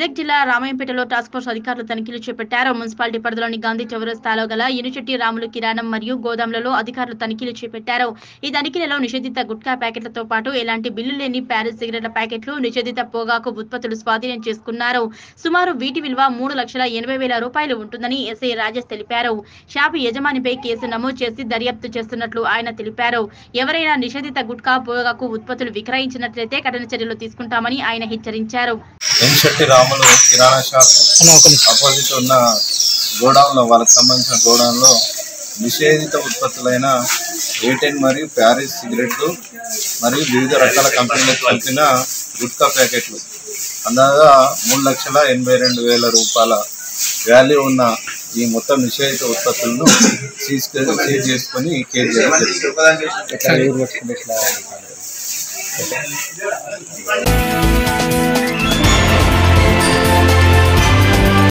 మెదక్ జిల్లా రామాయంపేటలో task force అధికారులు తనిఖీలు చేపట్టారు మున్సిపాలిటీ పరిధిలోని గాంధీ చౌరస్తాలో గల యూనిచెట్టి రాములు కిరాణం మరియు గోదాంలలో అధికారులు తనిఖీలు చేపట్టారు ఈ తనిఖీలలో నిషేధిత గుట్కా ప్యాకెట్లతో పాటు ఎలాంటి బిల్లు లేని ప్యారిస్ సిగరెట్ల ప్యాకెట్లు నిషేధిత పొగాకు ఉత్పత్తులు స్వాధీనం చేసుకున్నారు సుమారు వీటి విలువ మూడు లక్షల ఎనభై వేల రూపాయలు ఉంటుందని ఎస్ఐ రాజేష్ తెలిపారు షాపు యజమానిపై కేసు నమోదు చేసి దర్యాప్తు చేస్తున్నట్లు ఆయన తెలిపారు ఎవరైనా నిషేధిత గుట్కా పొగాకు ఉత్పత్తులు విక్రయించినట్లయితే కఠిన చర్యలు తీసుకుంటామని ఆయన హెచ్చరించారు ఎన్ శెట్టి రాములు కిరాణా షాప్ ఆపోజిట్ ఉన్న గోడౌన్లో వాళ్ళకి సంబంధించిన గోడౌన్లో నిషేధిత ఉత్పత్తులైన ఏటెన్ మరియు ప్యారిస్ సిగరెట్లు మరియు వివిధ రకాల కంపెనీలకు కలిపిన గుట్కా ప్యాకెట్లు అందాగా మూడు లక్షల ఎనభై రెండు వేల రూపాయల వాల్యూ ఉన్న ఈ మొత్తం నిషేధిత ఉత్పత్తులను సీజ్ సీజ్ చేసుకొని కేసు చేయడం జరిగింది